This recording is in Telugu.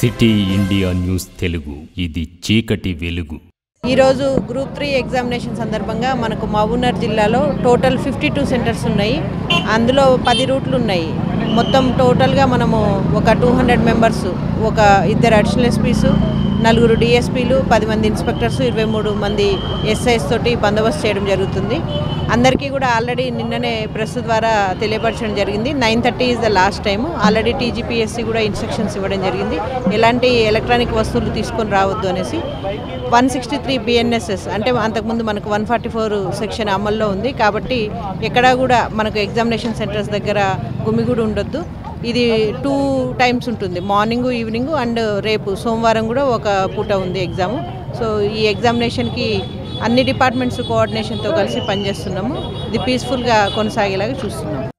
సిటీ ఇండియా న్యూస్ తెలుగు ఇది చీకటి వెలుగు ఈరోజు గ్రూప్ త్రీ ఎగ్జామినేషన్ సందర్భంగా మనకు మహబూబ్నగర్ జిల్లాలో టోటల్ ఫిఫ్టీ టూ సెంటర్స్ ఉన్నాయి అందులో పది రూట్లు ఉన్నాయి మొత్తం టోటల్గా మనము ఒక టూ హండ్రెడ్ మెంబర్స్ ఒక ఇద్దరు అడిషనల్ ఎస్పీస్ నలుగురు డిఎస్పీలు పది మంది ఇన్స్పెక్టర్స్ ఇరవై మూడు మంది ఎస్ఐస్ తోటి బందోబస్తు చేయడం జరుగుతుంది అందరికీ కూడా ఆల్రెడీ నిన్ననే ప్రెస్ ద్వారా తెలియపరచడం జరిగింది nine thirty is the last time already TGPSC కూడా ఇన్స్ట్రక్షన్స్ ఇవ్వడం జరిగింది ఎలాంటి ఎలక్ట్రానిక్ వస్తువులు తీసుకొని రావద్దు అనేసి వన్ సిక్స్టీ త్రీ బిఎన్ఎస్ఎస్ అంటే అంతకుముందు మనకు వన్ ఫార్టీ ఫోర్ సెక్షన్ అమల్లో ఉంది కాబట్టి ఎక్కడా కూడా మనకు ఎగ్జామినేషన్ సెంటర్స్ దగ్గర గుమిగూడు ఉండొద్దు ఇది టూ టైమ్స్ ఉంటుంది మార్నింగ్ ఈవినింగ్ అండ్ రేపు సోమవారం కూడా ఒక పూట ఉంది ఎగ్జామ్ సో ఈ ఎగ్జామినేషన్కి అన్ని డిపార్ట్మెంట్స్ కోఆర్డినేషన్తో కలిసి పనిచేస్తున్నాము ఇది పీస్ఫుల్గా కొనసాగేలాగా చూస్తున్నాము